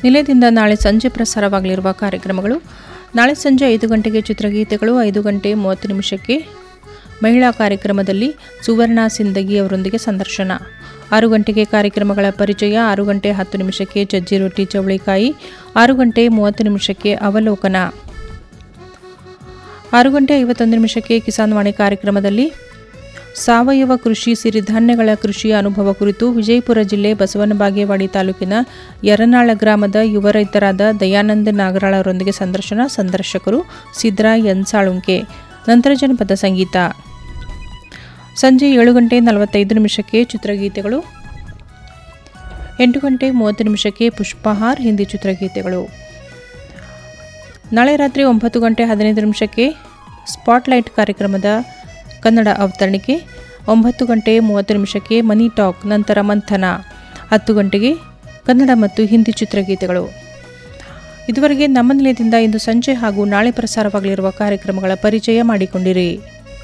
ನಿಲಯದಿಂದ ನಾಳೆ ಸಂಜೆ ಪ್ರಸಾರವಾಗಲಿರುವ ಕಾರ್ಯಕ್ರಮಗಳು ನಾಳೆ ಸಂಜೆ ಐದು ಗಂಟೆಗೆ ಚಿತ್ರಗೀತೆಗಳು ಐದು ಗಂಟೆ ಮೂವತ್ತು ನಿಮಿಷಕ್ಕೆ ಮಹಿಳಾ ಕಾರ್ಯಕ್ರಮದಲ್ಲಿ ಸುವರ್ಣ ಸಿಂದಗಿ ಅವರೊಂದಿಗೆ ಸಂದರ್ಶನ ಆರು ಗಂಟೆಗೆ ಕಾರ್ಯಕ್ರಮಗಳ ಪರಿಚಯ ಆರು ಗಂಟೆ ಹತ್ತು ನಿಮಿಷಕ್ಕೆ ಜಜ್ಜಿ ರೊಟ್ಟಿ ಚವಳಿಕಾಯಿ ಆರು ಗಂಟೆ ಮೂವತ್ತು ನಿಮಿಷಕ್ಕೆ ಅವಲೋಕನ ಆರು ಗಂಟೆ ಐವತ್ತೊಂದು ನಿಮಿಷಕ್ಕೆ ಕಿಸಾನ್ ವಾಣಿ ಕಾರ್ಯಕ್ರಮದಲ್ಲಿ ಸಾವಯವ ಕೃಷಿ ಸಿರಿಧಾನ್ಯಗಳ ಕೃಷಿಯ ಅನುಭವ ಕುರಿತು ವಿಜಯಪುರ ಜಿಲ್ಲೆ ಬಸವನ ಬಾಗೇವಾಡಿ ತಾಲೂಕಿನ ಯರನಾಳ ಗ್ರಾಮದ ಯುವ ರೈತರಾದ ದಯಾನಂದ ನಾಗರಾಳ ಅವರೊಂದಿಗೆ ಸಂದರ್ಶನ ಸಂದರ್ಶಕರು ಸಿದ್ರಾ ಎನ್ ಸಾಳುಂಕೆ ನಂತರ ಜನಪದ ಸಂಗೀತ ಸಂಜೆ ಏಳು ಗಂಟೆ ನಲವತ್ತೈದು ನಿಮಿಷಕ್ಕೆ ಚಿತ್ರಗೀತೆಗಳು ಎಂಟು ಗಂಟೆ ಮೂವತ್ತು ನಿಮಿಷಕ್ಕೆ ಪುಷ್ಪಹಾರ್ ಹಿಂದಿ ಚಿತ್ರಗೀತೆಗಳು ನಾಳೆ ರಾತ್ರಿ ಒಂಬತ್ತು ಗಂಟೆ ಹದಿನೈದು ನಿಮಿಷಕ್ಕೆ ಸ್ಪಾಟ್ಲೈಟ್ ಕಾರ್ಯಕ್ರಮದ ಕನ್ನಡ ಅವತರಣಿಕೆ ಒಂಬತ್ತು ಗಂಟೆ ಮೂವತ್ತು ನಿಮಿಷಕ್ಕೆ ಮನಿ ಟಾಕ್ ನಂತರ ಮಂಥನ ಹತ್ತು ಗಂಟೆಗೆ ಕನ್ನಡ ಮತ್ತು ಹಿಂದಿ ಚಿತ್ರಗೀತೆಗಳು ಇದುವರೆಗೆ ನಮ್ಮ ನಿಲಯದಿಂದ ಇಂದು ಸಂಜೆ ಹಾಗೂ ನಾಳೆ ಪ್ರಸಾರವಾಗಲಿರುವ ಕಾರ್ಯಕ್ರಮಗಳ ಪರಿಚಯ ಮಾಡಿಕೊಂಡಿರಿ